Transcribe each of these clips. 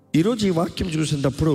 ఈరోజు ఈ వాక్యం చూసినప్పుడు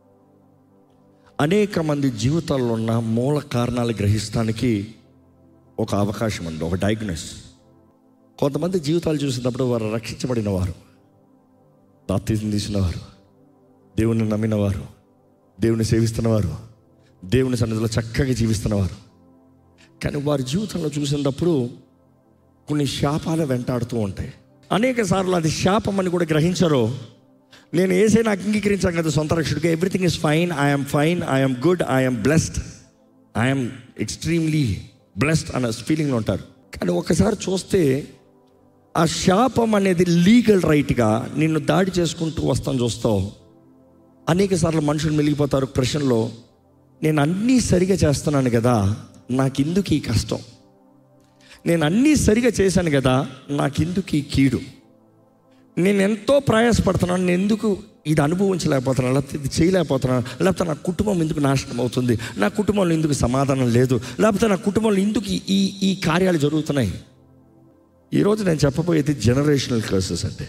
అనేక మంది జీవితాల్లో ఉన్న మూల కారణాలు గ్రహిస్తానికి ఒక అవకాశం ఉంది ఒక డయాగ్నోస్ కొంతమంది జీవితాలు చూసినప్పుడు వారు రక్షించబడిన వారు బాప్తిజం తీసినవారు దేవుని నమ్మినవారు దేవుని సేవిస్తున్నవారు దేవుని సన్నిధిలో చక్కగా జీవిస్తున్నవారు కానీ వారి జీవితంలో చూసినప్పుడు కొన్ని శాపాలు వెంటాడుతూ ఉంటాయి అనేక సార్లు అది శాపం అని కూడా గ్రహించరు నేను ఏసే నాకు అంగీకరించాను కదా సొంత రక్షకుడిగా everything is fine I'm fine I'm good I'm blessed I'm extremely blessed అన్న ఫీలింగ్లో ఉంటారు కానీ ఒకసారి చూస్తే ఆ శాపం అనేది లీగల్ రైట్గా నిన్ను దాడి చేసుకుంటూ వస్తాను చూస్తావు అనేక సార్లు మనుషులు మెలిగిపోతారు ప్రశ్నలో నేను అన్నీ సరిగా చేస్తున్నాను కదా నాకు ఎందుకు ఈ కష్టం నేను అన్నీ సరిగా చేశాను కదా నాకు ఎందుకు ఈ కీడు నేను ఎంతో ప్రయాసపడుతున్నాను నేను ఎందుకు ఇది అనుభవించలేకపోతున్నాను లేకపోతే ఇది చేయలేకపోతున్నాను లేకపోతే నా కుటుంబం ఎందుకు నాశనం అవుతుంది నా కుటుంబంలో ఎందుకు సమాధానం లేదు లేకపోతే నా కుటుంబంలో ఎందుకు ఈ- ఈ ఈ కార్యాలు జరుగుతున్నాయి ఈరోజు నేను చెప్పబోయేది జనరేషనల్ కర్సెస్ అంటే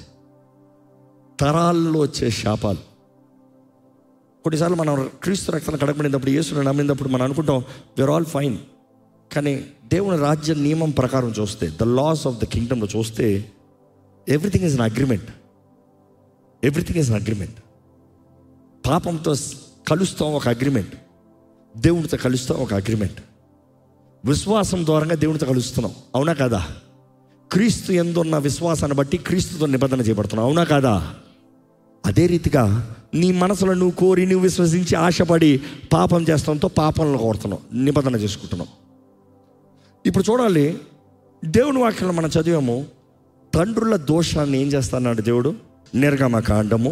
తరాల్లో వచ్చే శాపాలు కొన్నిసార్లు మనం క్రీస్తు రక్తం కడగబడినప్పుడు యేసుని నమ్మినప్పుడు మనం అనుకుంటాం విఆర్ ఆల్ ఫైన్ కానీ దేవుని రాజ్య నియమం ప్రకారం చూస్తే ద లాస్ ఆఫ్ ద కింగ్డమ్లో చూస్తే everything is in agreement everything is in agreement పాపంతో స్- కలుస్తాం ఒక అగ్రిమెంట్ దేవుడితో కలుస్తాం ఒక అగ్రిమెంట్ విశ్వాసం ద్వారంగా దేవుడితో కలుస్తున్నాం అవునా కాదా క్రీస్తు ఎందున్న విశ్వాసాన్ని బట్టి క్రీస్తుతో నిబంధన చేయబడుతున్నాం అవునా కాదా అదే రీతిగా నీ మనసులో నువ్వు కోరి నువ్వు విశ్వసించి ఆశపడి పాపం చేస్తాంతో పాపంలో కోరుతున్నావు నిబంధన చేసుకుంటున్నావు ఇప్పుడు చూడాలి దేవుని వాక్యంలో మనం చదివాము తండ్రుల దోషాన్ని ఏం చేస్తాన్నాడు దేవుడు నిర్గమ కాండము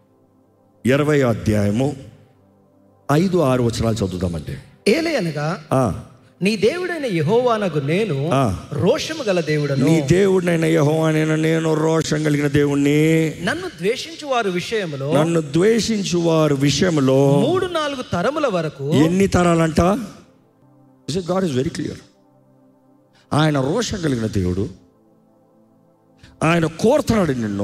ఇరవై అధ్యాయము ఐదు ఆరు వచనాలు చదువుదామంటే ఏలే అనగా ఆ, నీ దేవుడైన యెహోవానగు నేను ఆ. రోషము గల దేవుడను నీ దేవుడినైన యెహోవానైన నేను రోషం కలిగిన దేవుణ్ణి నన్ను ద్వేషించు వారి విషయంలో నన్ను ద్వేషించు వారి విషయంలో మూడు నాలుగు తరముల వరకు ఎన్ని తరాలంట గాడ్ ఇస్ వెరీ క్లియర్ ఆయన రోషం కలిగిన దేవుడు ఆయన కోరుతున్నాడు నిన్ను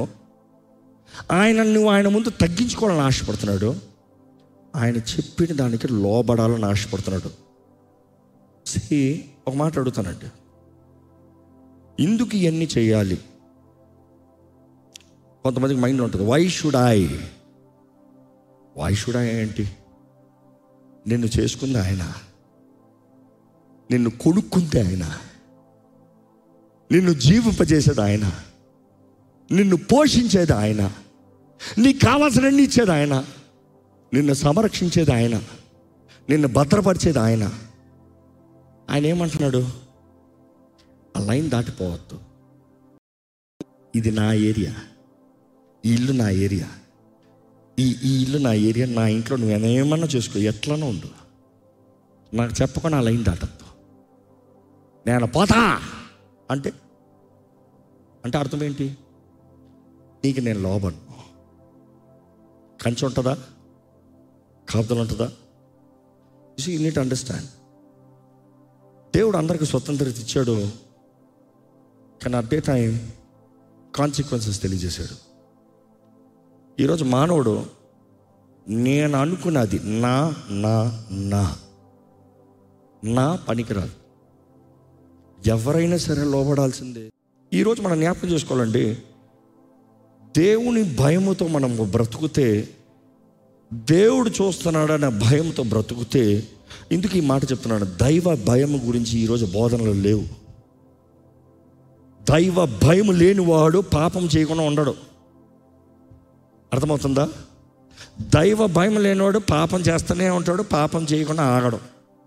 ఆయన నువ్వు ఆయన ముందు తగ్గించుకోవాలని ఆశపడుతున్నాడు ఆయన చెప్పిన దానికి లోబడాలని ఆశపడుతున్నాడు See, ఒక మాట అడుగుతానండి ఎందుకు ఇవన్నీ చేయాలి కొంతమందికి మైండ్ ఉంటుంది why should I why should I ఏంటి నిన్ను చేసుకుంది ఆయన నిన్ను కొనుక్కుంది ఆయన నిన్ను జీవింపజేసేది ఆయన నిన్ను పోషించేది ఆయన నీకు కావాల్సినన్ని ఇచ్చేది ఆయన నిన్ను సంరక్షించేది ఆయన నిన్ను భద్రపరిచేది ఆయన ఆయన ఏమంటున్నాడు ఆ లైన్ దాటిపోవద్దు ఇది నా ఏరియా ఈ ఇల్లు నా ఏరియా ఈ ఈ ఇల్లు నా ఏరియా నా ఇంట్లో నువ్వు ఏమన్నా చేసుకో ఎట్లనో ఉండు నాకు చెప్పకుండా ఆ లైన్ దాటద్దు నేను పోతా అంటే అంటే అర్థం ఏంటి నీకు నేను లోబను కంచి ఉంటుందా కాపుదలు ఉంటుందా యూ నీట్ అండర్స్టాండ్ దేవుడు అందరికి స్వతంత్రత ఇచ్చాడు కానీ అట్ దే టైం కాన్సిక్వెన్సెస్ తెలియజేశాడు ఈరోజు మానవుడు నేను అనుకున్నది నా నా నా నా పనికిరాదు ఎవరైనా సరే లోబడాల్సిందే ఈరోజు మనం జ్ఞాపకం చేసుకోవాలండి దేవుని భయముతో మనం బ్రతుకుతే దేవుడు చూస్తున్నాడనే భయంతో బ్రతుకుతే ఎందుకు ఈ మాట చెప్తున్నాడు దైవ భయం గురించి ఈరోజు బోధనలు లేవు దైవ భయం లేనివాడు పాపం చేయకుండా ఉండడు అర్థమవుతుందా దైవ భయం లేనివాడు పాపం చేస్తూనే ఉంటాడు పాపం చేయకుండా ఆగడు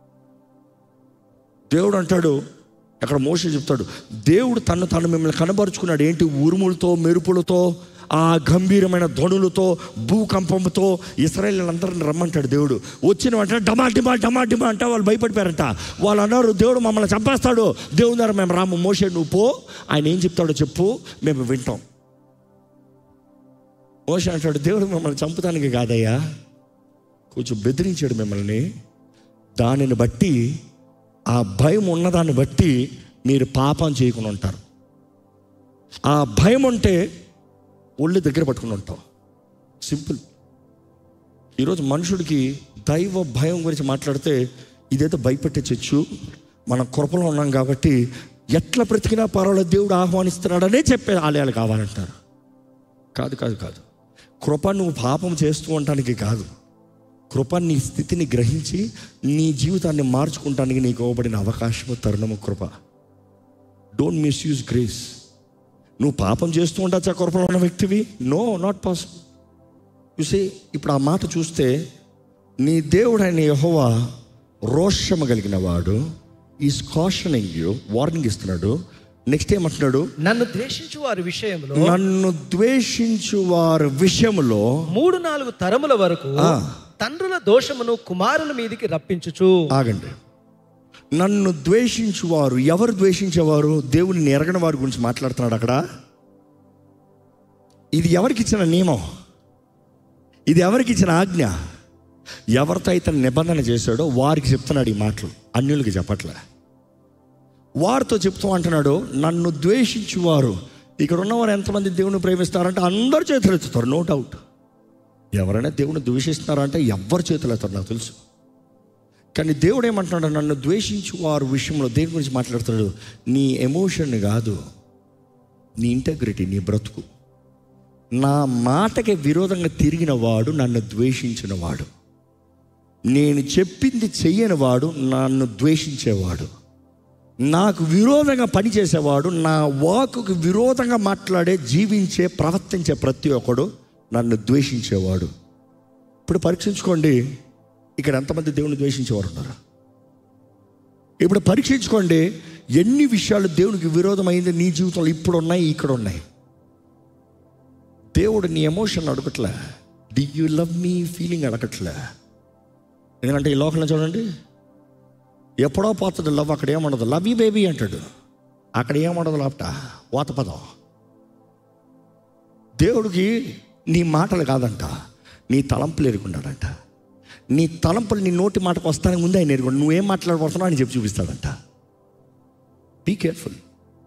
దేవుడు అంటాడు అక్కడ మోషే చెప్తాడు దేవుడు తను తను మిమ్మల్ని కనబరుచుకున్నాడు ఏంటి ఉరుములతో మెరుపులతో ఆ గంభీరమైన ధ్వనులతో భూకంపంతో ఇస్రాయల్ అందరిని రమ్మంటాడు దేవుడు వచ్చిన వెంటనే డమా డిమా డమా డిమా అంటే వాళ్ళు భయపడిపోయారంట వాళ్ళు అన్నారు దేవుడు మమ్మల్ని చంపేస్తాడు దేవుని దగ్గర మేము రాము మోసే నువ్వు పో ఆయన ఏం చెప్తాడో చెప్పు మేము వింటాం మోసే అంటాడు దేవుడు మిమ్మల్ని చంపుతానికి కాదయ్యా కొంచెం బెదిరించాడు మిమ్మల్ని దానిని బట్టి ఆ భయం ఉన్నదాన్ని బట్టి మీరు పాపం చేయకుండా ఉంటారు ఆ భయం ఉంటే ఒళ్ళు దగ్గర పట్టుకుని ఉంటాం సింపుల్ ఈరోజు మనుషుడికి దైవ భయం గురించి మాట్లాడితే ఇదేదో భయపెట్టే చచ్చు మనం కృపలో ఉన్నాం కాబట్టి ఎట్లా బ్రతికినా పర్వాలేదు దేవుడు ఆహ్వానిస్తున్నాడనే చెప్పే ఆలయాలు కావాలంటారు కాదు కాదు కాదు కృప నువ్వు పాపం చేస్తూ ఉండటానికి కాదు కృప నీ స్థితిని గ్రహించి నీ జీవితాన్ని మార్చుకుంటానికి నీకు ఇవ్వబడిన అవకాశము తరుణము కృప డోంట్ మిస్యూజ్ గ్రేస్ నువ్వు పాపం చేస్తూ ఉండొచ్చా కృపలో ఉన్న వ్యక్తివి నో నాట్ పాసిబుల్ చూసి ఇప్పుడు ఆ మాట చూస్తే నీ దేవుడైన యహోవా రోషము కలిగిన వాడు ఈస్ కాషనింగ్ యూ వార్నింగ్ ఇస్తున్నాడు నెక్స్ట్ ఏమంటున్నాడు నన్ను ద్వేషించు వారి విషయంలో నన్ను ద్వేషించు వారి విషయంలో మూడు నాలుగు తరముల వరకు ఆ. తండ్రుల దోషమును కుమారుల మీదికి రప్పించుచు ఆగండి నన్ను ద్వేషించువారు ఎవరు ద్వేషించేవారు దేవుని ఎరగని వారి గురించి మాట్లాడుతున్నాడు అక్కడ ఇది ఎవరికి ఇచ్చిన నియమం ఇది ఎవరికి ఇచ్చిన ఆజ్ఞ ఎవరితో అయితే నిబంధన చేశాడో వారికి చెప్తున్నాడు ఈ మాటలు అన్యులకి చెప్పట్లే వారితో చెప్తూ అంటున్నాడు నన్ను ద్వేషించువారు ఇక్కడ ఉన్నవారు ఎంతమంది దేవుని ప్రేమిస్తారంటే అందరు చేతులు ఎత్తుతారు నో డౌట్ ఎవరైనా దేవుని ద్వేషిస్తున్నారంటే ఎవరు చేతులు ఎత్తారు నాకు తెలుసు కానీ దేవుడు ఏమంటున్నాడు నన్ను ద్వేషించు వారి విషయంలో దేని గురించి మాట్లాడుతున్నాడు నీ ఎమోషన్ కాదు నీ ఇంటగ్రిటీ నీ బ్రతుకు నా మాటకి విరోధంగా తిరిగిన వాడు నన్ను ద్వేషించిన వాడు నేను చెప్పింది చెయ్యని వాడు నన్ను ద్వేషించేవాడు నాకు విరోధంగా పనిచేసేవాడు నా వాకుకు విరోధంగా మాట్లాడే జీవించే ప్రవర్తించే ప్రతి ఒక్కడు నన్ను ద్వేషించేవాడు ఇప్పుడు పరీక్షించుకోండి ఇక్కడ ఎంతమంది దేవుని ద్వేషించేవారు ఉన్నారు ఇప్పుడు పరీక్షించుకోండి ఎన్ని విషయాలు దేవునికి విరోధమైంది నీ జీవితంలో ఇప్పుడు ఉన్నాయి ఇక్కడ ఉన్నాయి దేవుడు నీ ఎమోషన్ అడగట్లే do you love me feeling అడగట్లే ఎందుకంటే ఈ లోకంలో చూడండి ఎప్పుడో పోతుంది లవ్ అక్కడ ఏముండదు లవ్ యూ బేబీ అంటాడు అక్కడ ఏముండదు లాప్ట వాత పదం దేవుడికి నీ మాటలు కాదంట నీ తలంపులు ఎరుగున్నాడంట నీ తలంపులు నీ నోటి మాటకు వస్తానికి ముందే ఆయన ఎరుగుండు నువ్వేం మాట్లాడబడుతున్నావు అని చెప్పి చూపిస్తాడంట be careful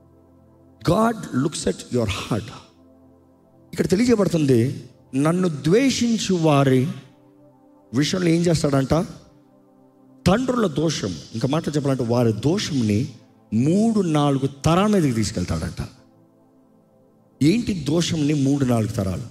God looks at your heart ఇక్కడ తెలియజేయబడుతుంది నన్ను ద్వేషించు వారి విషయంలో ఏం చేస్తాడంట తండ్రుల దోషం ఇంకా మాట చెప్పాలంటే వారి దోషంని మూడు నాలుగు తరాల మీదకి తీసుకెళ్తాడంట ఏంటి దోషంని మూడు నాలుగు తరాలు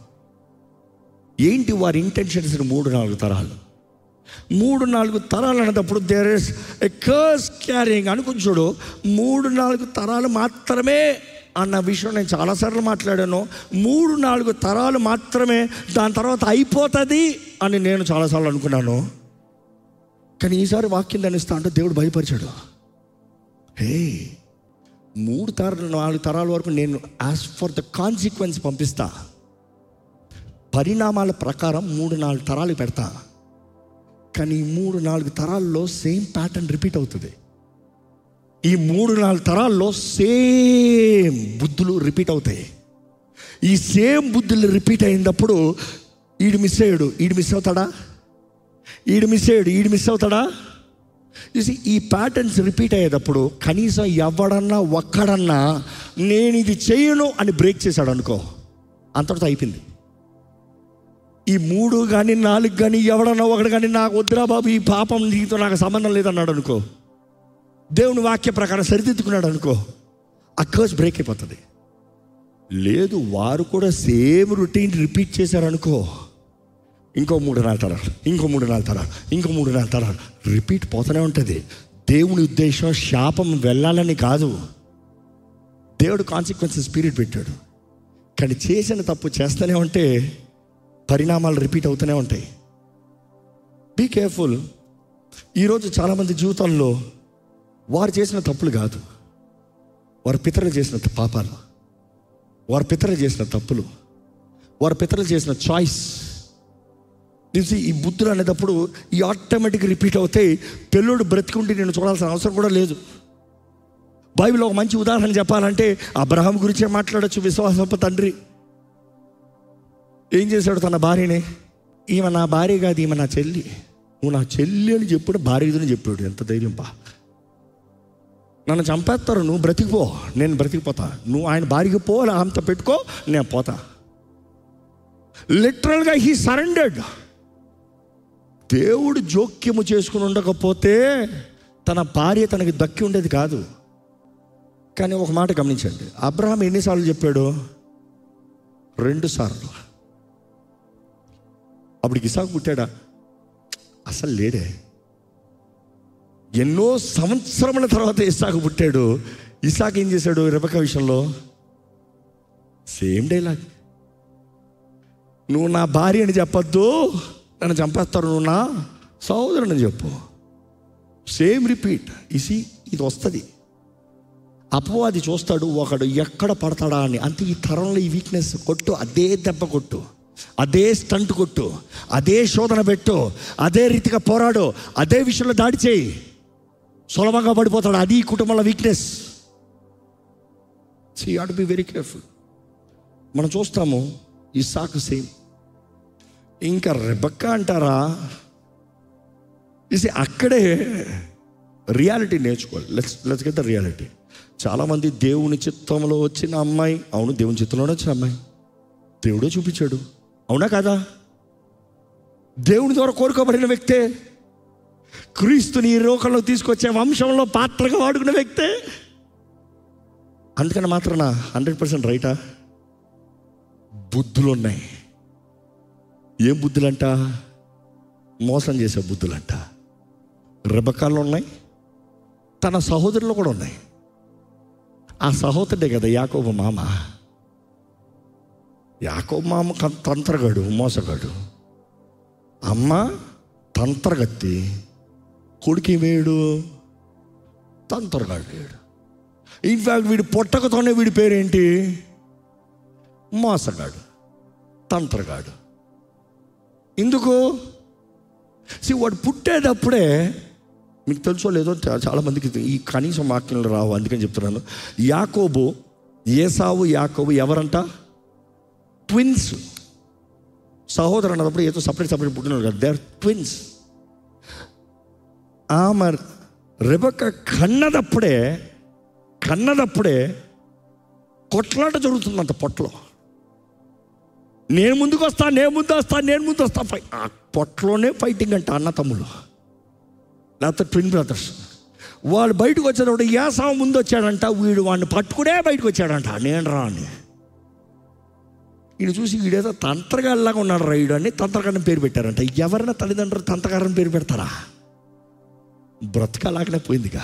ఏంటి వారి ఇంటెన్షన్స్ మూడు నాలుగు తరాలు మూడు నాలుగు తరాలు అనేటప్పుడు there is a curse carrying అనుకుని చూడు మూడు నాలుగు తరాలు మాత్రమే అన్న విషయం నేను చాలాసార్లు మాట్లాడాను మూడు నాలుగు తరాలు మాత్రమే దాని తర్వాత అయిపోతుంది అని నేను చాలాసార్లు అనుకున్నాను కానీ ఈసారి వాక్యం ధనిస్తా అంటే దేవుడు భయపరిచాడు హే మూడు తరాలు నాలుగు తరాల వరకు నేను యాజ్ ఫర్ ద కాన్సిక్వెన్స్ పంపిస్తా పరిణామాల ప్రకారం మూడు నాలుగు తరాలు పెడతా కానీ ఈ మూడు నాలుగు తరాల్లో సేమ్ ప్యాటర్న్ రిపీట్ అవుతుంది ఈ మూడు నాలుగు తరాల్లో సేమ్ బుద్ధులు రిపీట్ అవుతాయి ఈ సేమ్ బుద్ధులు రిపీట్ అయినప్పుడు ఈడు మిస్ అయ్యాడు ఈడు మిస్ అవుతాడా ఈడు మిస్ అయ్యాడు ఈడు మిస్ అవుతాడా చూసి ఈ ప్యాటర్న్స్ రిపీట్ అయ్యేటప్పుడు కనీసం ఎవడన్నా ఒక్కడన్నా నేను ఇది చేయను అని బ్రేక్ చేశాడు అనుకో అంతటితో అయిపోయింది ఈ మూడు కానీ నాలుగు కానీ ఎవడన్నా ఒకడు కానీ నాకు వద్దురా బాబు ఈ పాపం నీతో నాకు సంబంధం లేదన్నాడు అనుకో దేవుని వాక్య ప్రకారం సరిదిద్దుకున్నాడు అనుకో ఆ కర్స్ బ్రేక్ అయిపోతుంది లేదు వారు కూడా సేమ్ రొటీన్ రిపీట్ చేశారనుకో ఇంకో మూడు నాలుగు తరాలు ఇంకో మూడు నాలుగు తరాలు ఇంకో మూడు నాలుగు తరాలు రిపీట్ పోతూనే ఉంటుంది దేవుని ఉద్దేశం శాపం వెళ్ళాలని కాదు దేవుడు కాన్సిక్వెన్సెస్ స్పిరిట్ పెట్టాడు కానీ చేసిన తప్పు చేస్తూనే ఉంటే పరిణామాలు రిపీట్ అవుతూనే ఉంటాయి బీ కేర్ఫుల్ ఈరోజు చాలామంది జీవితంలో వారు చేసిన తప్పులు కాదు వారి పితరులు చేసిన పాపాలు వారి పితరులు చేసిన తప్పులు వారి పితరులు చేసిన చాయిస్ తెలిసి ఈ బుద్ధులు అనేటప్పుడు ఈ ఆటోమేటిక్ రిపీట్ అవుతాయి పెళ్ళోడు బ్రతికుంటే నేను చూడాల్సిన అవసరం కూడా లేదు బైబిల్ ఒక మంచి ఉదాహరణ చెప్పాలంటే అబ్రహాం గురించే మాట్లాడచ్చు విశ్వాసపు తండ్రి ఏం చేశాడు తన భార్యని ఈమె నా భార్య కాదు ఈమె నా చెల్లి నువ్వు నా చెల్లి అని చెప్పాడు భార్య అని చెప్పాడు ఎంత ధైర్యం పా నన్ను చంపేస్తారు నువ్వు బ్రతికిపో నేను బ్రతికిపోతా నువ్వు ఆయన భార్యకి పో అంత పెట్టుకో నేను పోతా లిటరల్గా హీ సరెండర్డ్ దేవుడు జోక్యము చేసుకుని ఉండకపోతే తన భార్య తనకి దక్కి ఉండేది కాదు కానీ ఒక మాట గమనించండి అబ్రహాం ఎన్నిసార్లు చెప్పాడు రెండు సార్లు అప్పుడు ఇసాకు పుట్టాడా అసలు లేడే ఎన్నో సంవత్సరముల తర్వాత ఇసాకు పుట్టాడు ఇసాక్ ఏం చేశాడు రెబక విషయంలో సేమ్ డైలాగ్ నువ్వు నా భార్య అని చెప్పొద్దు నన్ను చంపేస్తారు నువ్వు నా సహోదరుని చెప్పు సేమ్ రిపీట్ ఇసి ఇది వస్తుంది అపవాది చూస్తాడు ఒకడు ఎక్కడ పడతాడా అని అంతే ఈ తరంలో ఈ వీక్నెస్ కొట్టు అదే దెబ్బ కొట్టు అదే స్టంట్ కొట్టు అదే శోధన పెట్టు అదే రీతిగా పోరాడు అదే విషయంలో దాడి చేయి సులభంగా పడిపోతాడు అది ఈ కుటుంబంలో weakness see ought be very careful మనం చూస్తాము ఈ సాకు సేమ్ ఇంకా రెబక్క అంటారా ఇది అక్కడే రియాలిటీ నేర్చుకోవాలి let's let's get the reality చాలామంది దేవుని చిత్తంలో వచ్చిన అమ్మాయి అవును దేవుని చిత్తంలోనే వచ్చిన అమ్మాయి దేవుడే చూపించాడు అవునా కాదా దేవుని ద్వారా కోరుకోబడిన వ్యక్తే క్రీస్తుని ఈ లోకంలో తీసుకొచ్చే వంశంలో పాత్రగా వాడుకున్న వ్యక్తే అందుకని మాత్రాన హండ్రెడ్ పర్సెంట్ రైటా బుద్ధులు ఉన్నాయి ఏం బుద్ధులంట మోసం చేసే బుద్ధులంట రెబకాలు ఉన్నాయి తన సహోదరులు కూడా ఉన్నాయి ఆ సహోదరుడే కదా యాకోబు మామ యాకోబు మామ కం- తంత్రగాడు మోసగాడు అమ్మ తంత్రగత్తి కొడుకు వేడు తంత్రగాడు వేడు ఇన్ఫాక్ట్ వీడి పొట్టకతోనే వీడి పేరేంటి మోసగాడు తంత్రగాడు ఎందుకు సి వాడు పుట్టేటప్పుడే మీకు తెలుసో లేదో చా- చాలా మందికి తె- ఈ కనీసం వాక్యంలో రావు అందుకని చెప్తున్నాను యాకోబు ఏసావు యాకోబు ఎవరంట ట్విన్స్ సహోదరు అన్నప్పుడు ఏదో సపరేట్ సపరేట్ పుట్టినారు కదా దే ఆర్ ట్విన్స్ ఆమె రెబక కన్నదప్పుడే కన్నదప్పుడే కొట్లాట జరుగుతుందంట పొట్టలో నేను ముందుకు వస్తా నేను ముందు వస్తా నేను ముందు వస్తా ఫై ఆ పొట్టలోనే ఫైటింగ్ అంట అన్న తమ్ముడు లేకపోతే ట్విన్ బ్రదర్స్ వాళ్ళు బయటకు వచ్చేటప్పుడు యాసావు ముందు వచ్చాడంట వీడు వాడిని పట్టుకునే బయటకు వచ్చాడంట నేను రా అని ఈయన చూసి వీడేదో తంత్రగాళ్ళలాగా ఉన్నాడు రైడు అని తంత్రగారిని పేరు పెట్టారంట ఎవరైనా తల్లిదండ్రులు తంత్రగారిని పేరు పెడతారా బ్రతకలాగానే పోయిందిగా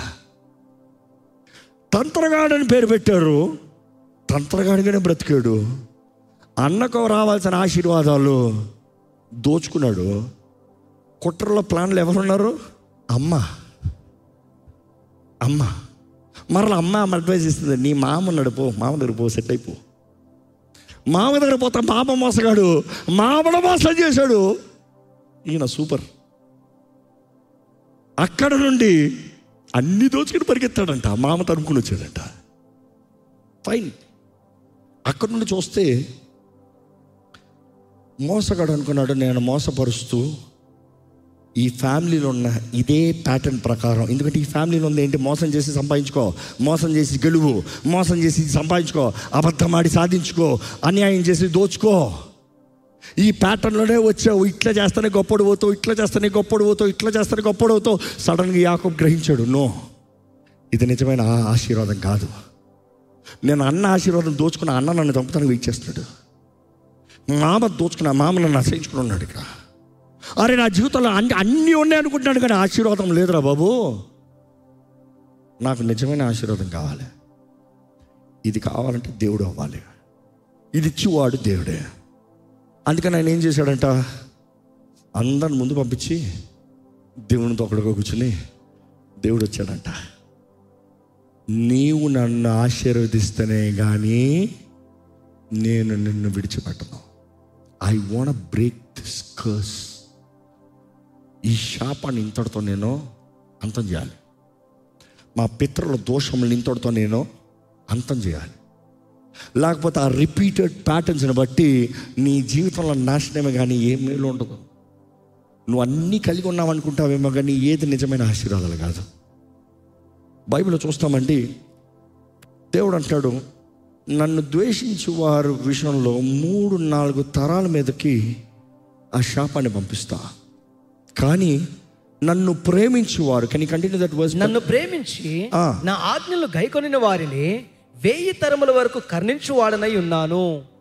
తంత్రగాడని పేరు పెట్టారు తంత్రగాడిగానే బ్రతికాడు అన్నకు రావాల్సిన ఆశీర్వాదాలు దోచుకున్నాడు కుట్రలో ప్లాన్లు ఎవరున్నారు అమ్మ అమ్మ మరలా అమ్మ ఆమె అడ్వైజ్ ఇస్తుంది నీ మామ ఉన్నాడు పో మామ దగ్గర పో సెట్ అయిపో మామ దగ్గర పోతా మామ మోసగాడు మామడ మోసం చేశాడు ఈయన సూపర్ అక్కడ నుండి అన్ని దోచుకుని పరిగెత్తాడంట మామ తరుముకుని వచ్చాడంట ఫైన్ అక్కడ నుండి చూస్తే మోసగాడు అనుకున్నాడు నేను మోసపరుస్తూ ఈ ఫ్యామిలీలో ఉన్న ఇదే ప్యాటర్న్ ప్రకారం ఎందుకంటే ఈ ఫ్యామిలీలో ఉంది ఏంటి మోసం చేసి సంపాదించుకో మోసం చేసి గెలువు మోసం చేసి సంపాదించుకో అబద్ధం ఆడి సాధించుకో అన్యాయం చేసి దోచుకో ఈ ప్యాటర్న్లోనే వచ్చావు ఇట్లా చేస్తానే గొప్పడు పోతావు ఇట్లా చేస్తానే గొప్పడు పోతావు ఇట్లా చేస్తానే గొప్పడు పోతావు సడన్గా యాకోబ్ గ్రహించాడు నో ఇది నిజమైన ఆ ఆశీర్వాదం కాదు నేను అన్న ఆశీర్వాదం దోచుకున్న అన్న నన్ను చంపుతానికి వెయిట్ చేస్తున్నాడు మామ దోచుకున్న మామ నన్ను అసహించుకుని ఉన్నాడు ఇక్కడ అరే నా జీవితంలో అన్ని అన్నీ ఉన్నాయి అనుకుంటున్నాడు కానీ ఆశీర్వాదం లేదురా బాబు నాకు నిజమైన ఆశీర్వాదం కావాలి ఇది కావాలంటే దేవుడు అవ్వాలి ఇది ఇచ్చివాడు దేవుడే అందుకని ఆయన ఏం చేశాడంట అందరిని ముందు పంపించి దేవునితో ఒకడిగా కూర్చుని దేవుడు వచ్చాడంట నీవు నన్ను ఆశీర్వదిస్తేనే కానీ నేను నిన్ను విడిచిపెట్టను I want break this curse ఈ శాపాన్ని ఇంతటితో నేను అంతం చేయాలి మా పితరుల దోషములు ఇంతటితో నేను అంతం చేయాలి లేకపోతే ఆ రిపీటెడ్ ప్యాటర్న్స్ని బట్టి నీ జీవితంలో నాశనమే కానీ ఏం మేలు ఉండదు నువ్వు అన్నీ కలిగి ఉన్నావు అనుకుంటావేమో కానీ ఏది నిజమైన ఆశీర్వాదాలు కాదు బైబిల్లో చూస్తామండి దేవుడు అంటాడు నన్ను ద్వేషించు వారి విషయంలో మూడు నాలుగు తరాల మీదకి ఆ శాపాన్ని పంపిస్తా కానీ నన్ను ప్రేమించువారు కానీ కంటిన్యూ దట్ వర్స్ నన్ను ప్రేమించి ఆ. నా ఆజ్ఞలు గైకొనిన వారిని వెయ్యి తరముల వరకు కర్ణించువాడనై ఉన్నాను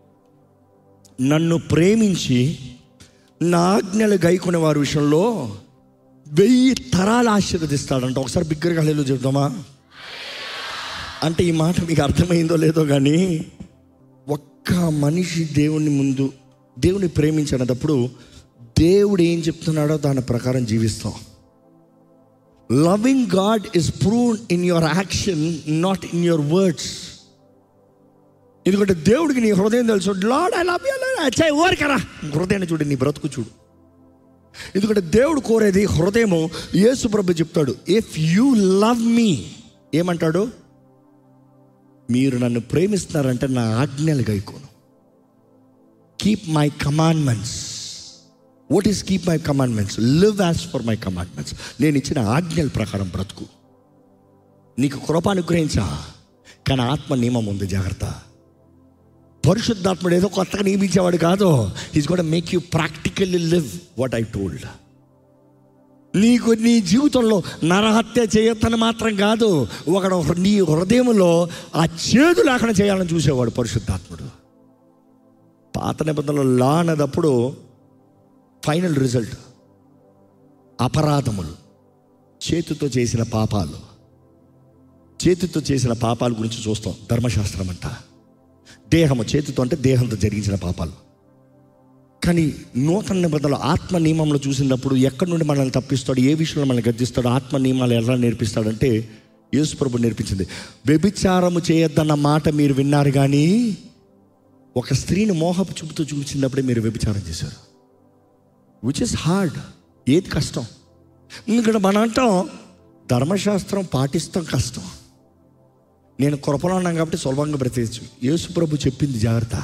నన్ను ప్రేమించి నా ఆజ్ఞలు గైకునే వారి విషయంలో వెయ్యి తరాలు ఆశీర్వదిస్తాడంట ఒకసారి బిగ్గరగా హలేలు చెప్దామా అంటే ఈ మాట మీకు అర్థమైందో లేదో కానీ ఒక్క మనిషి దేవుని ముందు దేవుని ప్రేమించినప్పుడు దేవుడు ఏం చెప్తున్నాడో దాని ప్రకారం జీవిస్తాం loving God is proved in your action not in your words ఎందుకంటే దేవుడికి నీ హృదయం తెలుసు లాడ్ ఐ లవ్ యూ అచ్చాయి ఓరికరా హృదయాన్ని చూడు నీ బ్రతుకు చూడు ఎందుకంటే దేవుడు కోరేది హృదయము యేసు ప్రభు చెప్తాడు ఇఫ్ యూ లవ్ మీ ఏమంటాడు మీరు నన్ను ప్రేమిస్తున్నారంటే నా ఆజ్ఞలు గైకోను keep my commandments what is keep my commandments live as for my commandments నేను ఇచ్చిన ఆజ్ఞల ప్రకారం బ్రతుకు నీకు కృప అనుగ్రహించా కానీ ఆత్మ నియమం ఉంది జాగ్రత్త పరిశుద్ధాత్ముడు ఏదో కొత్తగా నియమించేవాడు కాదు ఈజ్ కూడా make you practically live what I told నీకు నీ జీవితంలో నరహత్య చేయొద్దని మాత్రం కాదు ఒకడు నీ హృదయంలో ఆ చేదు లేకుండా చేయాలని చూసేవాడు పరిశుద్ధాత్ముడు పాత నిబంధనలో లా అనేటప్పుడు ఫైనల్ రిజల్ట్ అపరాధములు చేతితో చేసిన పాపాలు చేతితో చేసిన పాపాల గురించి చూస్తాం ధర్మశాస్త్రం అంట దేహము చేతితో అంటే దేహంతో జరిగించిన పాపాలు కానీ నూతన నిబంధనలు ఆత్మ నియమంలో చూసినప్పుడు ఎక్కడి నుండి మనల్ని తప్పిస్తాడు ఏ విషయంలో మనల్ని గద్దిస్తాడు ఆత్మ నియమాలు ఎలా నేర్పిస్తాడంటే యేసు ప్రభు నేర్పించింది వ్యభిచారము చేయొద్దన్న మాట మీరు విన్నారు కానీ ఒక స్త్రీని మోహపు చూపుతో చూపించినప్పుడే మీరు వ్యభిచారం చేశారు విచ్ ఇస్ హార్డ్ ఏది కష్టం ఎందుకంటే మనం అంటాం ధర్మశాస్త్రం పాటిస్తాం కష్టం నేను కృపలో ఉన్నాను కాబట్టి సులభంగా బ్రతికచ్చు యేసు ప్రభు చెప్పింది జాగ్రత్త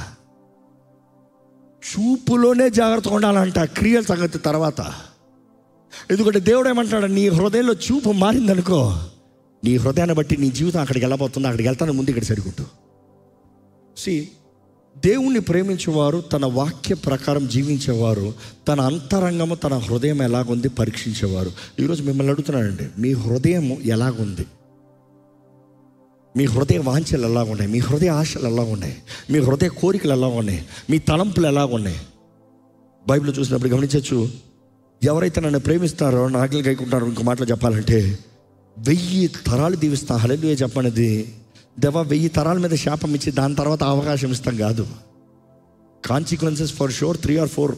చూపులోనే జాగ్రత్తగా ఉండాలంట క్రియల సంగతి తర్వాత ఎందుకంటే దేవుడు ఏమంటాడు నీ హృదయంలో చూపు మారిందనుకో నీ హృదయాన్ని బట్టి నీ జీవితం అక్కడికి వెళ్ళబోతుంది అక్కడికి వెళ్తాను ముందు ఇక్కడ సరిగుట్టు సి దేవుణ్ణి ప్రేమించేవారు తన వాక్య ప్రకారం జీవించేవారు తన అంతరంగము తన హృదయం ఎలాగుంది పరీక్షించేవారు ఈరోజు మిమ్మల్ని అడుగుతున్నానండి మీ హృదయం ఎలాగుంది మీ హృదయ వాంఛలు ఎలా ఉన్నాయి మీ హృదయ ఆశలు ఎలా ఉన్నాయి మీ హృదయ కోరికలు ఎలా ఉన్నాయి మీ తలంపులు ఎలా ఉన్నాయి బైబిల్ చూసినప్పుడు గమనించవచ్చు ఎవరైతే నన్ను ప్రేమిస్తారో నాకులు గైకుంటారో ఇంకో మాటలు చెప్పాలంటే వెయ్యి తరాలు దీవిస్తా హలెలుయే చెప్పనేది దేవా వెయ్యి తరాల మీద శాపం ఇచ్చి దాని తర్వాత అవకాశం ఇస్తాం కాదు consequences for sure three or four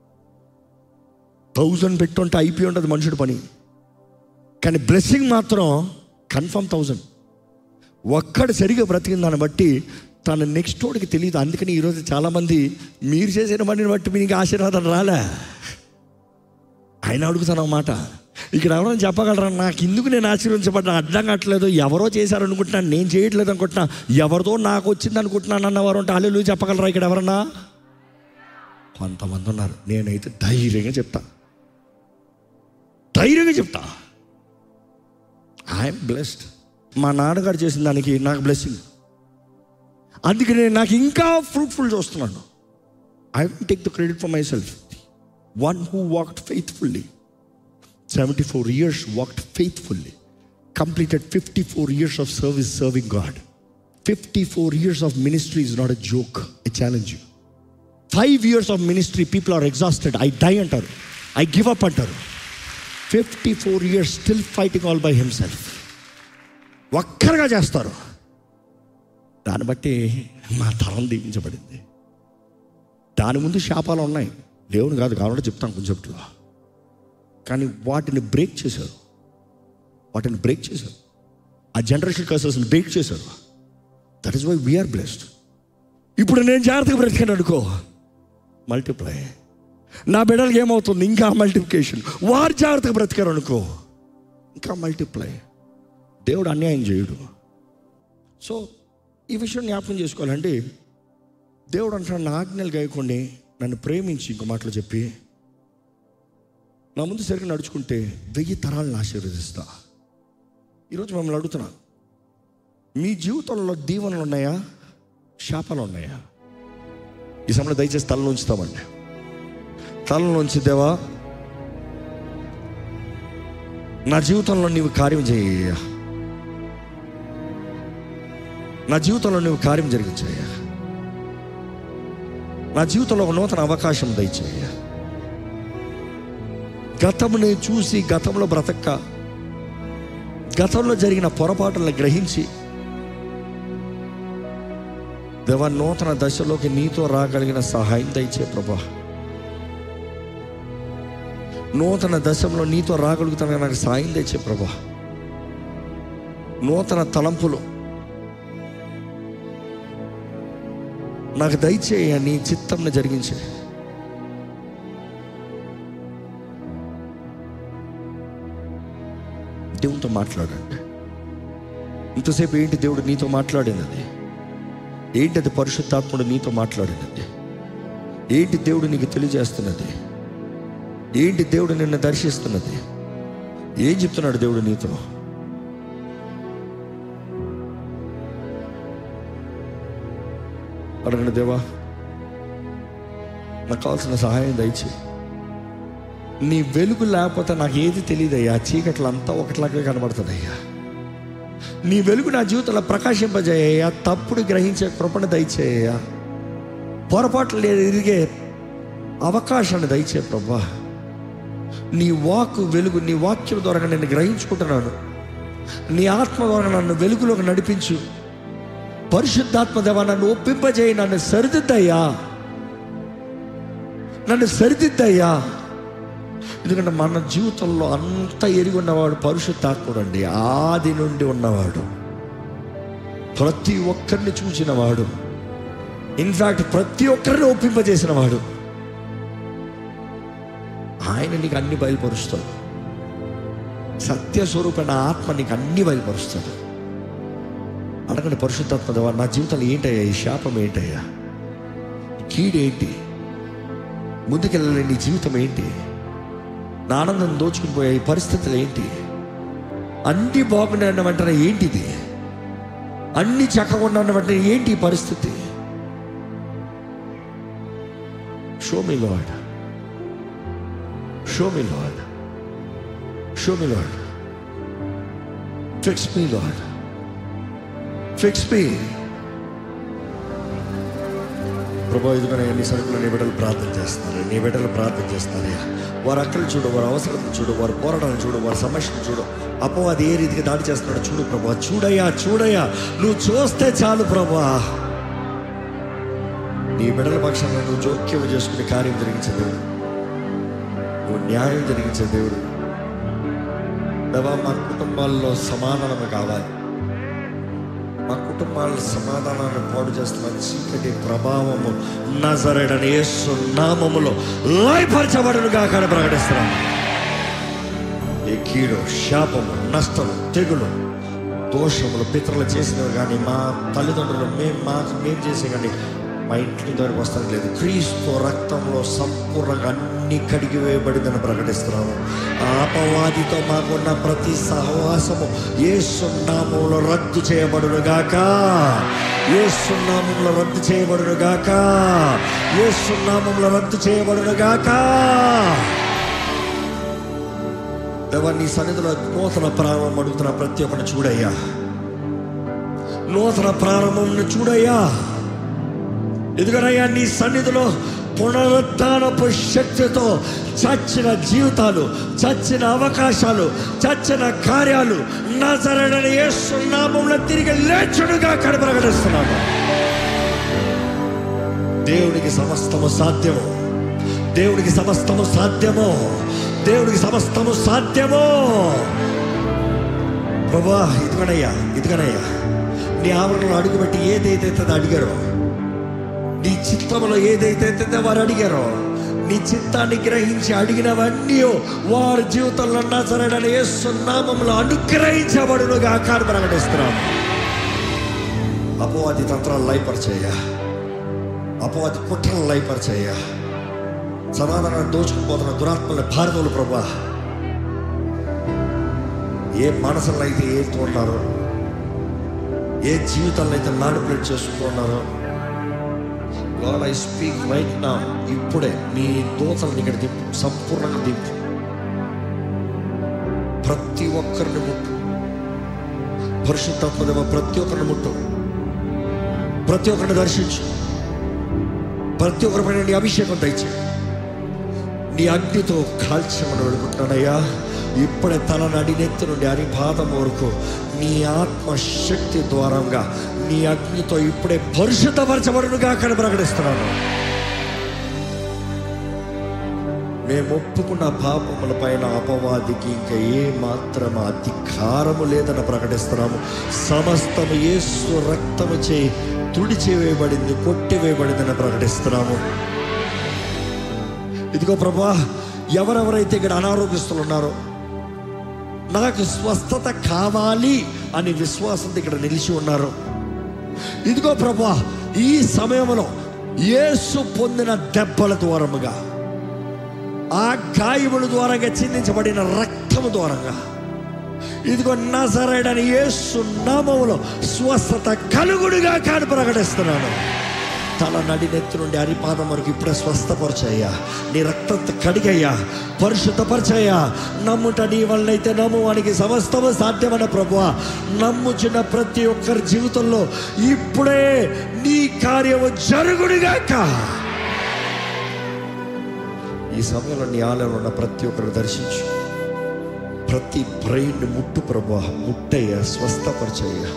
thousand పెట్టుంటే అయిపోయి ఉంటుంది మనుషుడి పని కానీ బ్లెస్సింగ్ మాత్రం కన్ఫర్మ్ థౌజండ్ ఒక్కడు సరిగా బ్రతికిన దాన్ని బట్టి తన నెక్స్ట్ వాడికి తెలియదు అందుకని ఈరోజు చాలామంది మీరు చేసిన పనిని బట్టి మీకు ఆశీర్వాదం రాలే ఆయన అడుగుతాను మాట ఇక్కడ ఎవరైనా చెప్పగలరా నాకు ఇందుకు నేను ఆశీర్వదించబడ్డా అర్థం కావట్లేదు ఎవరో చేశారనుకుంటున్నాను నేను చేయట్లేదు అనుకుంటున్నా ఎవరితో నాకు వచ్చింది అనుకుంటున్నాను అన్నవారు అంటే అల్లు చెప్పగలరా ఇక్కడ ఎవరన్నా కొంతమంది ఉన్నారు నేనైతే ధైర్యంగా చెప్తా ధైర్యంగా చెప్తా ఐఎమ్ బ్లెస్డ్ మా నాన్నగారు చేసిన దానికి నాకు బ్లెస్సింగ్ అందుకే నేను నాకు ఇంకా ఫ్రూట్ఫుల్ చూస్తున్నాను I will take the credit for myself one who walked faithfully seventy four years walked faithfully completed fifty four years of service serving God fifty four years of ministry is not a joke I challenge you five years of ministry people are exhausted I die అంటారు I give up అంటారు fifty four years still fighting all by himself ఒక్కరుగా చేస్తారు దాన్ని బట్టి మా తరం దీవించబడింది దాని ముందు శాపాలు ఉన్నాయి దేవుని కాదు కావాలంటే చెప్తాను కొంచెంలో కానీ వాటిని బ్రేక్ చేశారు వాటిని బ్రేక్ చేశారు ఆ జనరేషన్ కర్సెస్ని బ్రేక్ చేశారు that is why we're blessed ఇప్పుడు నేను జాగ్రత్తగా బ్రతికాను అనుకో మల్టిప్లై నా బిడ్డలకి ఏమవుతుంది ఇంకా మల్టిప్లికేషన్ వారు జాగ్రత్తగా బ్రతికారు అనుకో ఇంకా మల్టిప్లై దేవుడు అన్యాయం చేయడు సో ఈ విషయం జ్ఞాపకం చేసుకోవాలండి దేవుడు అంటున్నాడు నా ఆజ్ఞలు గాయకోండి నన్ను ప్రేమించి ఇంకో మాటలు చెప్పి నా ముందు సరిగ్గా నడుచుకుంటే వెయ్యి తరాలను ఆశీర్వదిస్తా ఈరోజు మిమ్మల్ని అడుగుతున్నా మీ జీవితంలో దీవెనలు ఉన్నాయా శాపాలు ఉన్నాయా ఈ సమయంలో దయచేసి తలలో ఉంచుతామండి తలలో ఉంచి దేవా నా జీవితంలో నీవు కార్యం చేయ నా జీవితంలో నువ్వు కార్యం జరిగించాయ నా జీవితంలో ఒక నూతన అవకాశం దయచేయ గతముని చూసి గతంలో బ్రతక్క గతంలో జరిగిన పొరపాటులను గ్రహించి దేవ నూతన దశలోకి నీతో రాగలిగిన సహాయం దయచే ప్రభా నూతన దశలో నీతో రాగలుగుతాను నాకు సాయం తెచ్చే ప్రభా నూతన తలంపులు నాకు దయచేయ నీ చిత్తంను జరిగించే దేవునితో మాట్లాడండి ఇంతసేపు ఏంటి దేవుడు నీతో మాట్లాడినది ఏంటి అది పరిశుద్ధాత్ముడు నీతో మాట్లాడినది ఏంటి దేవుడు నీకు తెలియజేస్తున్నది ఏంటి దేవుడు నిన్ను దర్శిస్తున్నది ఏం చెప్తున్నాడు దేవుడు నీతో అడగండి దేవా నాకు కావాల్సిన సహాయం దయచే నీ వెలుగు లేకపోతే నాకు ఏది తెలియదయ్యా చీకట్లు అంతా ఒకటిలాగే కనబడుతుందయ్యా నీ వెలుగు నా జీవితంలో ప్రకాశింపజేయ్యా తప్పుడు గ్రహించే కృపణ దయచేయ్యా పొరపాట్లు ఎదిగే అవకాశాన్ని దయచే ప్రభా నీ వాక్ వెలుగు నీ వాక్యం ద్వారా నేను గ్రహించుకుంటున్నాను నీ ఆత్మ ద్వారా నన్ను వెలుగులోకి నడిపించు పరిశుద్ధాత్మ దేవ నన్ను ఒప్పింపజేయి నన్ను సరిదిద్దయ్యా నన్ను సరిదిద్దయ్యా ఎందుకంటే మన జీవితంలో అంత ఎరిగి ఉన్నవాడు పరిశుద్ధాత్ముడు అండి ఆది నుండి ఉన్నవాడు ప్రతి ఒక్కరిని చూసినవాడు ఇన్ఫాక్ట్ ప్రతి ఒక్కరిని ఒప్పింపజేసిన వాడు ఆయన నీకు అన్ని బయలుపరుస్తాడు సత్య స్వరూపమైన ఆత్మ నీకు అన్ని బయలుపరుస్తాడు అడగండి పరిశుద్ధాత్మ దేవా నా జీవితంలో ఏంటయ్యా ఈ శాపం ఏంటయ్యా ఈ కీడేంటి ముందుకెళ్ళలేని నీ జీవితం ఏంటి నా ఆనందం దోచుకుని పోయే ఈ పరిస్థితులు ఏంటి అన్ని బాగున్నాయన్న వెంటనే ఏంటిది అన్ని చక్కగా ఉన్న వెంటనే ఏంటి ఈ పరిస్థితి show me Lord show me Lord show me Lord fix me Lord fix me ప్రభా ఇదిగో నీ సరుకులు నీ బిడ్డలు ప్రార్థన చేస్తున్నారు నీ బిడ్డలు ప్రార్థన చేస్తారు వారి అక్కలు చూడు వారి అవసరం చూడు వారి పోరాటాలను చూడు వారి సమస్యను చూడు అపవాది ఏ రీతిగా దాడి చేస్తున్నాడో చూడు ప్రభా చూడయ్యా చూడయ్యా నువ్వు చూస్తే చాలు ప్రభా నీ బిడ్డల పక్షాన నువ్వు జోక్యం చేసుకునే కార్యం జరిగించే దేవుడు నువ్వు న్యాయం జరిగించే దేవుడు దేవా మా కుటుంబాల్లో సమాధానం కావాలి మా కుటుంబాల సమాధానాన్ని పాడు చేస్తున్న చీకటి ప్రభావము నజరడని యేసు నామములో లయపరచబడును కాక ప్రకటిస్తున్నాను ఏ కీడు శాపము నష్టము తెగులు దోషములు పితరులు చేసినవి కానీ మా తల్లిదండ్రులు మేము మా మేము చేసే కానీ మా ఇంటి దగ్గరకు వస్తాను లేదు క్రీస్తు రక్తంలో సంపూర్ణంగా అన్ని కడిగి వేయబడిందని ప్రకటిస్తున్నాము ఆ అపవాదితో మాకున్న ప్రతి సహవాసము ఏ సున్నామంలో రద్దు చేయబడును గాక ఏ సున్నామంలో రద్దు చేయబడును గాక ఏ సున్నామంలో రద్దు చేయబడును గాక దేవా నీ సన్నిధిలో నూతన ప్రారంభం అడుగుతున్న ప్రతి ఒక్కరిని చూడయ్యా నూతన ప్రారంభం చూడయ్యా ఎదుగనయ్యా నీ సన్నిధిలో పునరుద్ధానపు శక్తితో చచ్చిన జీవితాలు చచ్చిన అవకాశాలు చచ్చిన కార్యాలు నజరడని ఏసునామంలో తిరిగి లేచుడుగా కడప్రకటిస్తున్నాము దేవునికి సమస్తము సాధ్యము దేవునికి సమస్తము సాధ్యము దేవునికి సమస్తము సాధ్యము ప్రభా ఇదిగనయ్యా ఇదిగనయ్యా నీ ఆవరణలో అడుగుబట్టి ఏదైతే అడిగారో నీ చిత్తంలో ఏదైతే వారు అడిగారో నీ చిత్తాన్ని గ్రహించి అడిగినవన్నీ వారి జీవితంలో నజరడని నామంలో అనుగ్రహించబడునుగా ఆకారం ప్రకటిస్తున్నాము అపవాది తంత్రాలు లయపరిచేయ అపవాది కుట్రలు లయపరిచేయ సమాధానాన్ని దోచుకుపోతున్న దురాత్మల భారతలు ప్రభా ఏ మనసులో అయితే ఏ ఉన్నారో ఏ జీవితాలను అయితే నాడుపులు చేసుకుంటున్నారో గాడ్ ఐ స్పీక్ రైట్ నా ఇప్పుడే నీ దోతలను ఇక్కడ దింపు సంపూర్ణంగా దింపు ప్రతి ఒక్కరిని ముట్టు పరిశుద్ధాత్మదేవ ప్రతి ఒక్కరిని ముట్టు ప్రతి ఒక్కరిని దర్శించు ప్రతి ఒక్కరి పైన నీ అభిషేకం దయచే నీ అగ్నితో కాల్చమని వేడుకుంటున్నానయ్యా ఇప్పుడే తల నడినెత్తి నుండి అరిపాదం వరకు నీ ఆత్మశక్తి ద్వారంగా నీ అగ్నితో ఇప్పుడే పరిశుద్ధపరచబడునుగా అక్కడ ప్రకటిస్తున్నాను మేము ఒప్పుకున్న పాపముల పైన అపవాదికి ఇంకా ఏ మాత్రం అధికారము లేదని ప్రకటిస్తున్నాము సమస్తము యేసు రక్తము చేయి తుడిచివేయబడింది కొట్టివేయబడిందని ప్రకటిస్తున్నాము ఇదిగో ప్రభా ఎవరెవరైతే ఇక్కడ అనారోగ్యస్తులు ఉన్నారో నాకు స్వస్థత కావాలి అని విశ్వాసంతో ఇక్కడ నిలిచి ఉన్నారు ఇదిగో ప్రభా ఈ సమయంలో యేసు పొందిన దెబ్బల ద్వారముగా ఆ గాయముల ద్వారంగా చిందించబడిన రక్తము ద్వారంగా ఇదిగో నజరేడని యేసు నామములో స్వస్థత కలుగుడుగా కాని ప్రకటిస్తున్నాను తల నడినెత్తి నుండి అరిపాదం వరకు ఇప్పుడే స్వస్థపరచయ్యా నీ రక్తంతో కడిగయ్యా పరిశుద్ధపరచయ్యా నమ్ముట నీ వల్లైతే నమ్మువానికి సమస్తము సాధ్యమైన ప్రభు నమ్ముచున్న ప్రతి ఒక్కరి జీవితంలో ఇప్పుడే నీ కార్యము జరుగుడుగాక ఈ సమయంలో నీ ఆలయంలో ఉన్న ప్రతి ఒక్కరు దర్శించు ప్రతి బ్రెయిన్ ముట్టు ప్రభా ముట్టయ్యా స్వస్థపరచయ్యా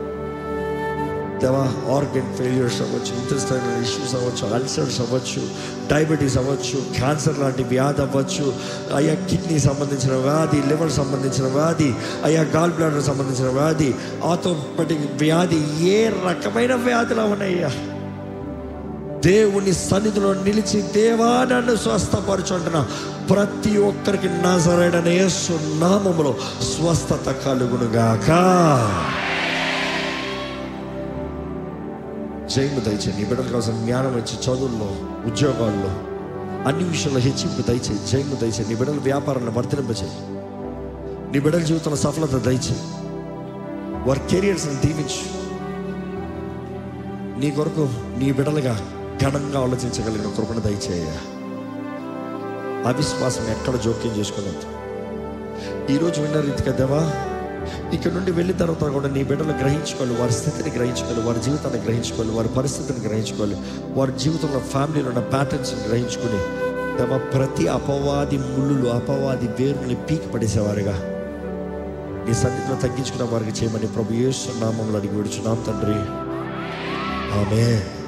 దేవా ఆర్గన్ ఫెయిల్యూర్స్ అవ్వచ్చు ఇంటెస్టైనల్ ఇష్యూస్ అవ్వచ్చు అల్సర్స్ అవ్వచ్చు డయాబెటీస్ అవ్వచ్చు క్యాన్సర్ లాంటి వ్యాధి అవ్వచ్చు అయ్యా కిడ్నీ సంబంధించిన వ్యాధి లివర్ సంబంధించిన వ్యాధి అయ్యా గాల్ బ్లాడర్ సంబంధించిన వ్యాధి ఆర్థోపెటిక్ వ్యాధి ఏ రకమైన వ్యాధులు ఉన్నాయ్యా దేవుని సన్నిధిలో నిలిచి దేవా నన్ను స్వస్థపరచుంటున్న ప్రతి ఒక్కరికి నజరైన యేసు నామములో స్వస్థత కలుగునుగాక జయము దయచేయి నీ బిడ్డల కోసం జ్ఞానం ఇచ్చి చదువుల్లో ఉద్యోగాల్లో అన్ని విషయాల్లో హెచ్చింపు దయచేయి జయము దయచేయి నీ బిడ్డల వ్యాపారాన్ని వర్తింపచేయి నీ బిడ్డల జీవితంలో సఫలత దయచేయి వారి కెరియర్స్ని దీవించు నీ కొరకు నీ బిడలుగా ఘనంగా ఆలోచించగలిగిన కృపను దయచేయ అవిశ్వాసం ఎక్కడ జోక్యం చేసుకున్నది ఈరోజు విన్న రీతిగా దేవా ఇక్కడ నుండి వెళ్ళిన తర్వాత కూడా నీ బిడ్డలు గ్రహించుకోవాలి వారి స్థితిని గ్రహించుకోవాలి వారి జీవితాన్ని గ్రహించుకోవాలి వారి పరిస్థితిని గ్రహించుకోవాలి వారి జీవితంలో ఫ్యామిలీలో ఉన్న ప్యాటర్న్స్ గ్రహించుకుని దేవా ప్రతి అపవాది ముళ్ళులు అపవాది వేరుని పీకి పడేసేవారుగా నీ సన్నిధిలో తగ్గించుకున్న వారికి చేయమని ప్రభు యేసు నామంలో అడిగి విడుచున్నాం తండ్రి ఆమె